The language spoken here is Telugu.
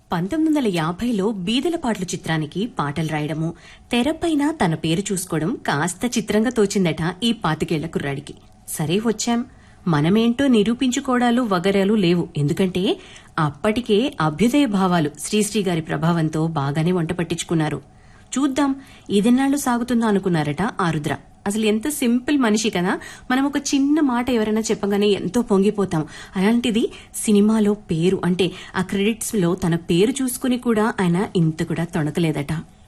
పంతొమ్మిది వందల యాభైలో బీదల పాటలు చిత్రానికి పాటలు రాయడము తెరపైన తన పేరు చూసుకోవడం కాస్త చిత్రంగా తోచిందట ఈ పాతికేళ్ల కుర్రాడికి సరే వచ్చాం మనమేంటో నిరూపించుకోవడాలు వగరాలు లేవు ఎందుకంటే అప్పటికే అభ్యుదయ భావాలు శ్రీశ్రీ గారి ప్రభావంతో బాగానే వంట పట్టించుకున్నారు చూద్దాం ఇదెన్నాళ్లు సాగుతుందో అనుకున్నారట ఆరుద్ర అసలు ఎంత సింపుల్ మనిషి కదా మనం ఒక చిన్న మాట ఎవరైనా చెప్పగానే ఎంతో పొంగిపోతాం అలాంటిది సినిమాలో పేరు అంటే ఆ క్రెడిట్స్ లో తన పేరు చూసుకుని కూడా ఆయన ఇంత కూడా తొణకలేదట